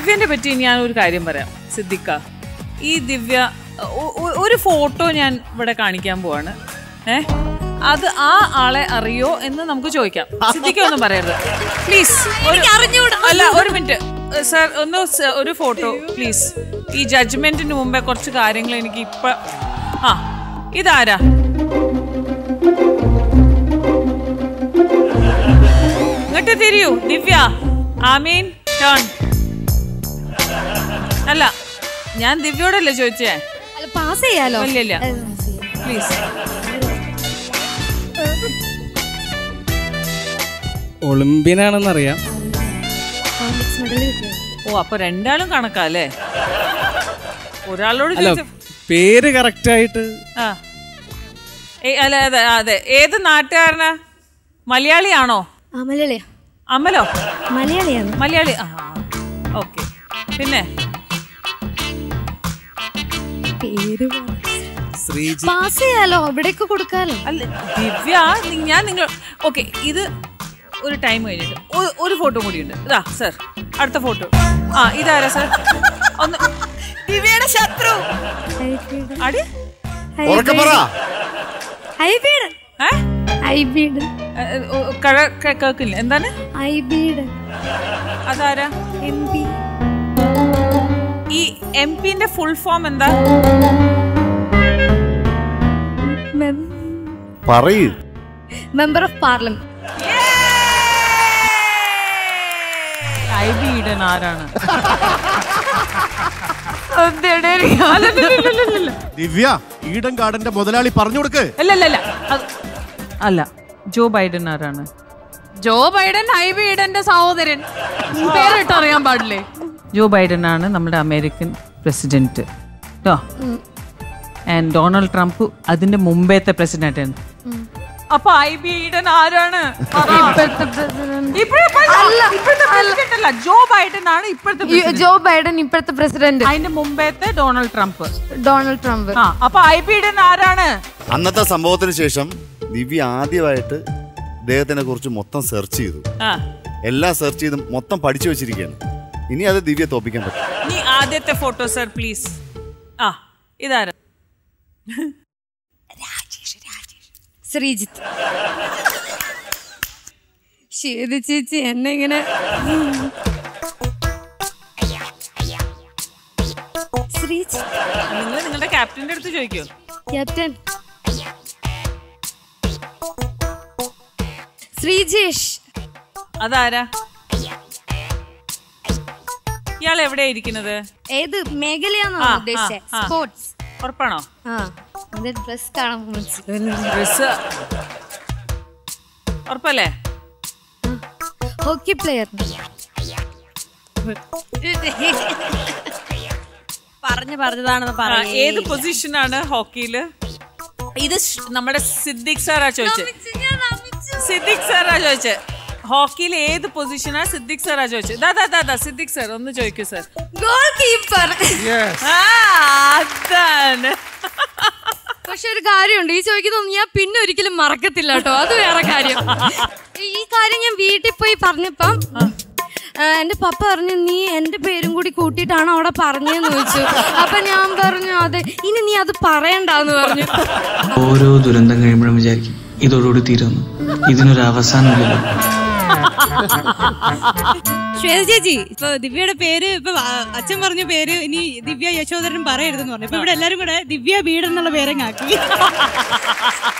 ദിവ്യന്റെ പറ്റി ഞാൻ ഒരു കാര്യം പറയാം സിദ്ദിഖ ഈ ദിവ്യ ഒ- ഒ- ഒരു ഫോട്ടോ ഞാൻ ഇവിടെ കാണിക്കാൻ പോവാണ് ഏ അത് ആ ആളെ അറിയോ എന്ന് നമുക്ക് ചോദിക്കാം സിദ്ദിഖ ഒന്നും പറയരുത് പ്ലീസ് അല്ല ഒരു മിനിറ്റ് സർ ഒന്ന് സ- ഒരു ഫോട്ടോ പ്ലീസ് ഈ ജഡ്ജ്മെന്റിന് മുമ്പേ കുറച്ച് കാര്യങ്ങൾ എനിക്ക് ഇപ്പൊ ആ ഇതാരാ ഇങ്ങോട്ട് തിരിയൂ ദിവ്യ ആമീൻ ടേൺ അല്ല ഞാൻ ദിവ്യോടല്ലേ ചോദിച്ചേ അല്ല പാസ് ചെയ്യാലോ ഇല്ല ഇല്ല പ്ലീസ് ഒളിമ്പ്യനാണെന്നറിയാം ഓ അപ്പൊ രണ്ടാളും കണക്കാല്ലേ ഒരാളോട് അല്ല ചോദിച്ച പേര് കറക്റ്റ് ആയിട്ട് ആ ഏ, അല്ല അതെ അതെ ഏത് നാട്ടുകാരനാ മലയാളിയാണോ ആ മലയാളിയാ അമലോ മലയാളിയാണ് മലയാളി ആ ഓക്കെ പിന്നെ പേര് ശ്രീജി പാസ് ചെയ്യാലോ ഇവിടേക്ക് കൊടുക്കാലോ അല്ല ദിവ്യ നി- ഞാൻ നിങ്ങൾ ഓക്കെ ഇത് ഒരു ടൈം കഴിഞ്ഞിട്ട് ഒ- ഒരു ഫോട്ടോ കൂടി ഉണ്ട് ഇതാ സർ അടുത്ത ഫോട്ടോ ആ ഇതാരാ സർ ഒന്ന് ദിവ്യയുടെ ശത്രു അടി ഉറക്കെ പറ ഐബീഡ് ഏ ഐബീഡ് ഏ, ഓ, കഴ- കേ- കേക്കില്ല എന്താണ് ഐബീഡ് അതാരാ എം പി ഈ എം പിന്റെ ഫുൾ ഫോം എന്താ പറയൂ മെമ്പർ ഓഫ് പാർലമെന്റ് ഐ ബി ഈഡൻ ആരാണ് ദിവ്യ ഈഡൻ ഗാർഡന്റെ മുതലാളി പറഞ്ഞു കൊടുക്ക് അല്ല അല്ല അല്ല അത് അല്ല ജോ ബൈഡൻ ആരാണ് ജോ ബൈഡൻ ഐ ബൈഡന്റെ സഹോദരൻ പേരിട്ട് അറിയാൻ പാടില്ലേ ജോ ബൈഡൻ ആണ് നമ്മുടെ അമേരിക്കൻ പ്രസിഡന്റ് കേട്ടോ ആൻഡ് ഡൊണാൾഡ് ട്രംപ് അതിന്റെ മുമ്പേത്തെ പ്രസിഡന്റ് ആണ് അപ്പൊ ഐ ബി ഈഡൻ ആരാണ് ഇപ്പോഴത്തെ president. ഇപ്പോഴത്തെ president അല്ല ജോ ബൈഡൻ ആണ് ഇപ്പോഴത്തെ ഈ ജോ ബൈഡൻ ഇപ്പോഴത്തെ പ്രസിഡന്റ് അതിന്റെ മുമ്പേത്തെ ഡൊണാൾഡ് ട്രംപ് ഡൊണാൾഡ് ട്രംപ് ആ അപ്പൊ ഐ ബി ഈഡൻ ആരാണ് അന്നത്തെ സംഭവത്തിന് ശേഷം ദിവ്യ ആദ്യമായിട്ട് ഇദ്ദേഹത്തിനെ കുറിച്ച് മൊത്തം സെർച്ച് ചെയ്തു ആ എല്ലാം സെർച്ച് ചെയ്ത് മൊത്തം പഠിച്ചു വെച്ചിരിക്കുകയാണ് ഇനി അത് ദിവ്യ തോപ്പിക്കാൻ പറ്റും നീ ആദ്യത്തെ ഫോട്ടോ സർ പ്ലീസ് ആ ഇതാരാ ശ്രീജിത്ത് ശരി ചേച്ചി എന്നെ ഇങ്ങനെ ശ്രീജിത്ത് നിങ്ങൾ നിങ്ങളുടെ ക്യാപ്റ്റന്റെ അടുത്ത് ചോദിക്കോ ക്യാപ്റ്റൻ ശ്രീജേഷ് അതാരാ ഇയാൾ എവിടെയാ ഇരിക്കുന്നത് ഏത് മേഖലയാണോ ആ, ഉദ്ദേശിച്ചത് ആ, ആ. സ്പോർട്സ് ഉറപ്പാണോ ആ അതെ ഡ്രസ് കാണാൻ മനസ്സിലായി ഡ്രസ് ഉറപ്പല്ലേ ഹോക്കി പ്ലെയർ പറഞ്ഞു പറഞ്ഞതാണെന്ന് ആ, പറയാം ഏത് പൊസിഷനാണ് ഹോക്കിയില് ഇത് ഷ്- നമ്മുടെ സിദ്ദിഖ് സാറാ ചോദിച്ചത് സിദ്ദിഖ് സാറാ ചോദിച്ചത് ഹോക്കിയിൽ ഏത് പൊസിഷനാ സിദ്ദിഖ് സാറാ ചോദിച്ചത് ദാ ദാ ദാ ദാ സിദ്ദിഖ് സാർ ഒന്ന് ചോദിക്കൂ സാർ ഗോൾ കീപ്പർ ആ അതാണ് പക്ഷെ ഒരു കാര്യമുണ്ട് ഈ ചോദിക്കുന്നതൊന്നും ഞാൻ പിന്നെ ഒരിക്കലും മറക്കത്തില്ല കേട്ടോ അത് വേറെ കാര്യം ഈ കാര്യം ഞാൻ വീട്ടിൽ പോയി പറഞ്ഞപ്പം ആ, എന്റെ പപ്പ പറഞ്ഞു നീ എന്റെ പേരും കൂടി കൂട്ടിയിട്ടാണ് അവിടെ പറഞ്ഞതെന്ന് ചോദിച്ചു അപ്പൊ ഞാൻ പറഞ്ഞു അതെ ഇനി നീ അത് പറയണ്ടെന്ന് പറഞ്ഞു ഓരോ ദുരന്തം കഴിയുമ്പോഴും വിചാരിക്കും ഇതോടുകൂടി തീരുന്നു ഇതിനൊരു അവസാനമില്ലല്ലോ ശ്വേത ചേച്ചി ഇപ്പൊ ദിവ്യയുടെ പേര് ഇപ്പൊ ആ- അച്ഛൻ പറഞ്ഞ പേര് ഇനി ദിവ്യ യശോധരൻ പറയരുതെന്ന് പറഞ്ഞു ഇപ്പൊ ഇവിടെ എല്ലാരും കൂടെ ദിവ്യ വീട് എന്നുള്ള പേരങ്ങാക്കി